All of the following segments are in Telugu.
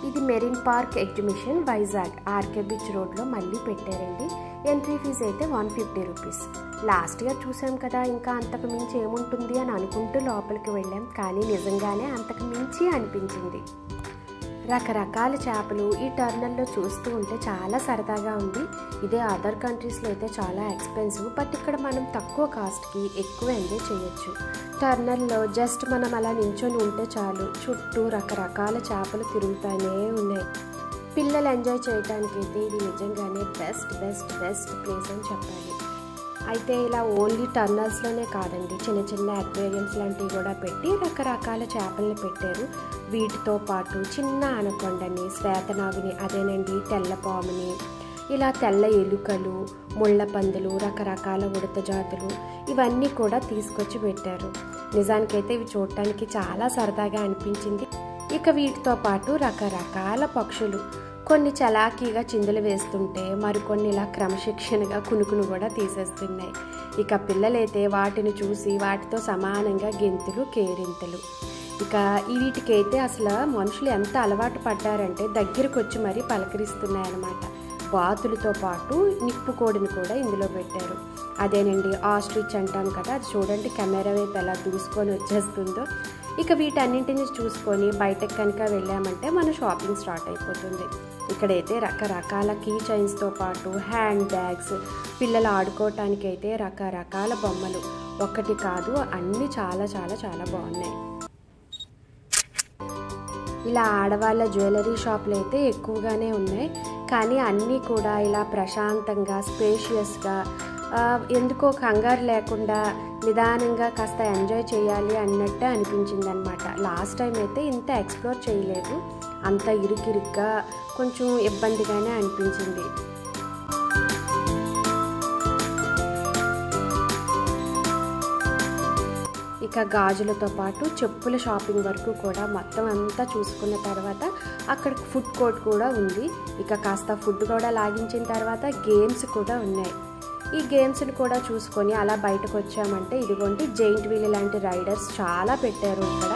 ఇది marine park exhibition Vizag RK beach రోడ్లో మళ్ళీ పెట్టారండి ఎంట్రీ ఫీజు అయితే one fifty rupees last year చూసాం కదా ఇంకా అంతకు మించి ఏముంటుంది అని అనుకుంటూ లోపలికి వెళ్ళాం కానీ నిజంగానే అంతకు మించి అనిపించింది రకరకాల చేపలు ఈ టర్నల్లో చూస్తూ ఉంటే చాలా సరదాగా ఉంది ఇదే అదర్ కంట్రీస్లో అయితే చాలా ఎక్స్పెన్సివ్ బట్ ఇక్కడ మనం తక్కువ కాస్ట్కి ఎక్కువ ఎంజాయ్ చేయొచ్చు టర్నల్లో జస్ట్ మనం అలా నించొని ఉంటే చాలు చుట్టూ రకరకాల చేపలు తిరుగుతానే ఉన్నాయి పిల్లలు ఎంజాయ్ చేయడానికి అయితే ఇది నిజంగానే బెస్ట్ బెస్ట్ బెస్ట్ ప్లేస్ అని చెప్పాలి అయితే ఇలా ఓన్లీ టర్నల్స్లోనే కాదండి చిన్న చిన్న అక్వేరియంస్ లాంటివి కూడా పెట్టి రకరకాల చేపల్ని పెట్టారు వీటితో పాటు చిన్న అనకొండని శ్వేతనాగుని అదేనండి తెల్లపాముని ఇలా తెల్ల ఎలుకలు ముళ్ళ పందులు రకరకాల ఉడత జాతులు ఇవన్నీ కూడా తీసుకొచ్చి పెట్టారు నిజానికైతే ఇవి చూడటానికి చాలా సరదాగా అనిపించింది ఇక వీటితో పాటు రకరకాల పక్షులు కొన్ని చలాకీగా చిందులు వేస్తుంటే మరికొన్ని ఇలా క్రమశిక్షణగా కునుకును కూడా తీసేస్తున్నాయి ఇక పిల్లలైతే వాటిని చూసి వాటితో సమానంగా గెంతులు కేరింతలు ఇక వీటికైతే అసలు మనుషులు ఎంత అలవాటు పడ్డారంటే దగ్గరకు వచ్చి మరీ పలకరిస్తున్నాయి అన్నమాట బాతులతో పాటు నిప్పు కోడిని కూడా ఇందులో పెట్టారు అదేనండి ఆస్ట్రిచ్ అంటాం కదా అది చూడండి కెమెరా వైపు ఎలా దూసుకొని వచ్చేస్తుందో ఇక వీటన్నింటిని చూసుకొని బయటకు కనుక వెళ్ళామంటే మన షాపింగ్ స్టార్ట్ అయిపోతుంది ఇక్కడైతే రకరకాల కీ చైన్స్తో పాటు హ్యాండ్ బ్యాగ్స్ పిల్లలు ఆడుకోవటానికి అయితే రకరకాల బొమ్మలు ఒక్కటి కాదు అన్నీ చాలా చాలా చాలా బాగున్నాయి ఇలా ఆడవాళ్ళ జ్యువెలరీ షాపులు అయితే ఎక్కువగానే ఉన్నాయి కానీ అన్నీ కూడా ఇలా ప్రశాంతంగా స్పేషియస్గా ఎందుకో కంగారు లేకుండా నిదానంగా కాస్త ఎంజాయ్ చేయాలి అన్నట్టే అనిపించింది అనమాట లాస్ట్ టైం అయితే ఇంత ఎక్స్ప్లోర్ చేయలేదు అంత ఇరుకిరుగ్గా కొంచెం ఇబ్బందిగానే అనిపించింది ఇక గాజులతో పాటు చెప్పుల షాపింగ్ వరకు కూడా మొత్తం అంతా చూసుకున్న తర్వాత అక్కడ ఫుడ్ కోర్ట్ కూడా ఉంది ఇక కాస్త ఫుడ్ కూడా లాగించిన తర్వాత గేమ్స్ కూడా ఉన్నాయి ఈ గేమ్స్ని కూడా చూసుకొని అలా బయటకు వచ్చామంటే ఇదిగోండి జైంట్ వీల్ లాంటి రైడర్స్ చాలా పెట్టారు ఇక్కడ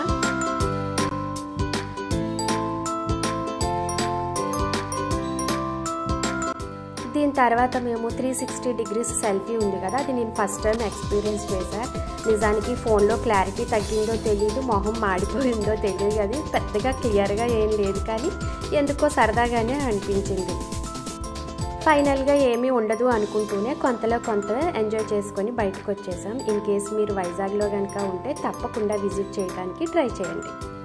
దీని తర్వాత మేము త్రీ సిక్స్టీ డిగ్రీస్ సెల్ఫీ ఉంది కదా అది నేను ఫస్ట్ టైం ఎక్స్పీరియన్స్ చేశా నిజానికి ఫోన్లో క్లారిటీ తగ్గిందో తెలియదు మొహం మాడిపోయిందో తెలియదు అది పెద్దగా క్లియర్గా ఏం లేదు కానీ ఎందుకో సరదాగానే అనిపించింది ఫైనల్గా ఏమీ ఉండదు అనుకుంటూనే కొంతలో కొంత ఎంజాయ్ చేసుకొని బయటకు వచ్చేసాం ఇన్ కేస్ మీరు వైజాగ్లో కనుక ఉంటే తప్పకుండా విజిట్ చేయడానికి ట్రై చేయండి